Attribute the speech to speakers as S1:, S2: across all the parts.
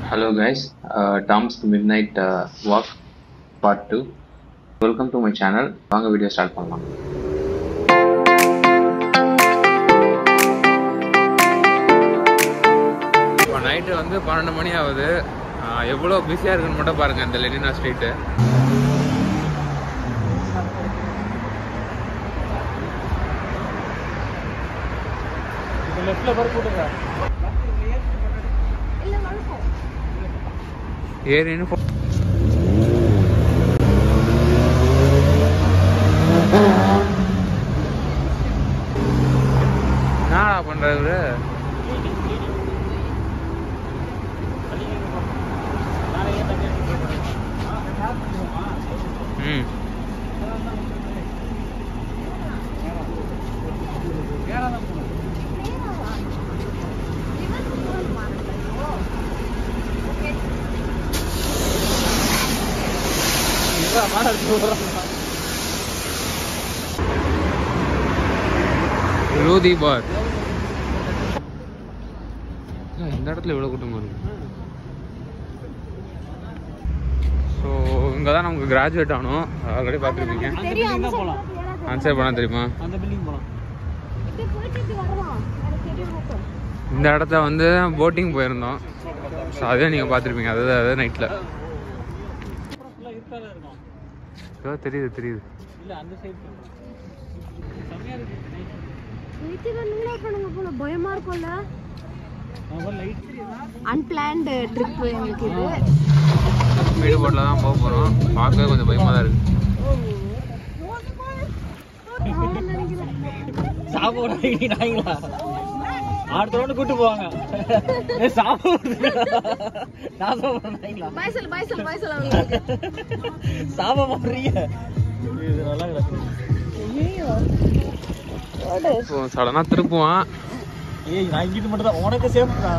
S1: Hello guys, uh, Tom's Midnight uh, Walk Part 2. Welcome to my channel. வாங்க video start பண்ணலாம்
S2: இப்போ night வந்து பன்னெண்டு மணி ஆகுது ஆஹ் எவ்வளோ பிஸியாக இருக்குன்னு மட்டும் பாருங்க இந்த லெனினா ஸ்ட்ரீட்டு ஏறின்னு போ- என்னடா பண்றாரு ம் லூதி பார் ஏன் இந்த இடத்துல எவ்வளோ கூட்டமாக இருக்கு ஸோ இங்கே தான் நமக்கு கிராஜுவேட் ஆனோம் ஆல்ரெடி பார்த்துருப்பீங்க ஆன்சர் பண்ண தெரியுமா
S3: அந்த பில்டிங் போலாம்
S2: இந்த இடத்த வந்து போட்டிங் போயிருந்தோம் ஸோ அதே நீங்கள் பார்த்துருப்பீங்க அது அது நைட்டில்
S3: ஃபுல்லாக இருக்காத இருக்கும்
S2: ஏதோ தெரியுது தெரியுது
S3: இல்ல அந்த சைடு செம்மையா இருக்கு
S4: பயமா இருக்கும்ல
S3: நம்ம லைட்
S4: அன்பிளான்டு ட்ரிப் எங்களுக்கு இது
S2: வீடு போட்டில் தான் போக போகிறோம் பார்க்கவே கொஞ்சம் பயமாக தான் இருக்குது
S3: சாப்பிட நாய்ங்களா அடுத்த ரவுண்டு கூட்டு போவாங்க ஏய், சாப்பிட நான் சாப்பிட நாய்ங்களா
S4: பாய் சொல்லு பாய் சொல்லு பாய் சொல்லு அவங்களுக்கு
S3: சாப்பிட போடுறீங்க இது நல்லா கிடக்கு
S2: ஸோ சடனாக திருப்புவான்
S3: ஏய் நான் இங்கிட்டு மட்டும் தான் உனக்கு சேஃப்டா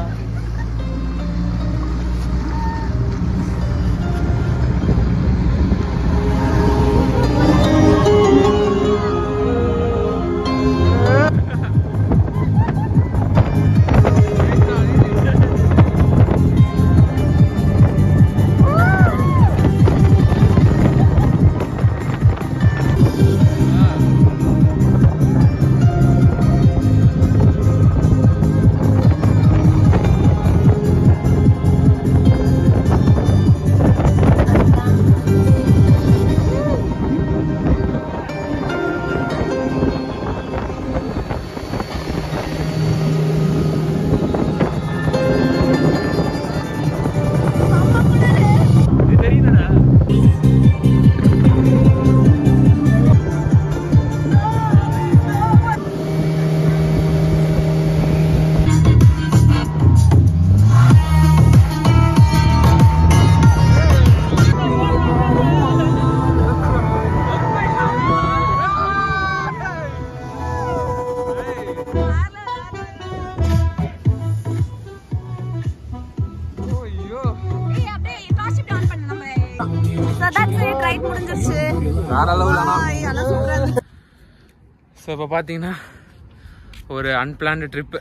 S4: So that's it, ride முடிஞ்சிருச்சு.
S2: வேற லெவல்
S4: Bye, ஆனா சூப்பரா இருந்துச்சு.
S2: ஸோ இப்போ பார்த்தீங்கன்னா ஒரு அன்பிளான்டு ட்ரிப்பு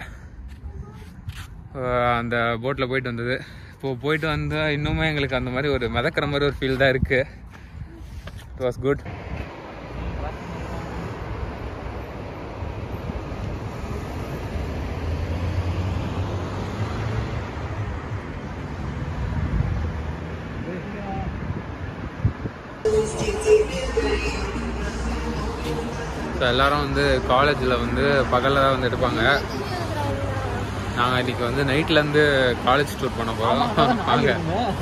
S2: அந்த போட்டில் போயிட்டு வந்தது இப்போ போயிட்டு வந்து இன்னுமே எங்களுக்கு அந்த மாதிரி ஒரு மிதக்கிற மாதிரி ஒரு ஃபீல் தான் இருக்குது இட் வாஸ் குட் ஸோ எல்லாரும் வந்து காலேஜில் வந்து பகலில் தான் வந்து எடுப்பாங்க நாங்கள் இன்னைக்கு வந்து நைட்லேருந்து காலேஜ் டூர் பண்ண போகிறோம் வாங்க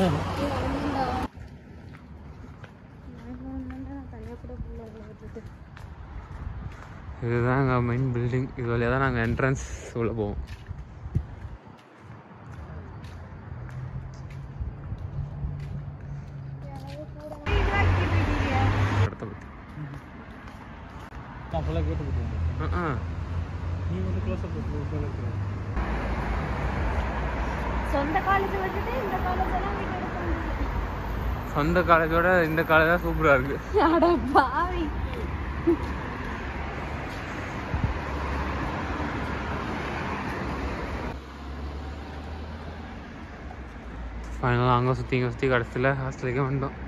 S2: இதுதான் எங்கள் மெயின் பில்டிங் இது வழியாக தான் நாங்கள் என்ட்ரன்ஸ் உள்ள போவோம் இடத்த பற்றி
S3: நான் ஃபுல்லாக கேட்டு போட்டுருவேன்
S2: ஆ
S3: நீ வந்து க்ளோஸ் அப்
S4: சொந்த காலேஜ் வச்சுட்டு இந்த காலேஜ் எல்லாம் வீட்டு எடுத்து
S2: சொந்த காலேஜோட இந்த காலேஜ் தான் சூப்பராக இருக்குது
S4: அட பாவி
S2: ஃபைனலாக அங்கே சுற்றி இங்கே சுற்றி கடைசியில் ஹாஸ்டலுக்கே வந்துட்டோம்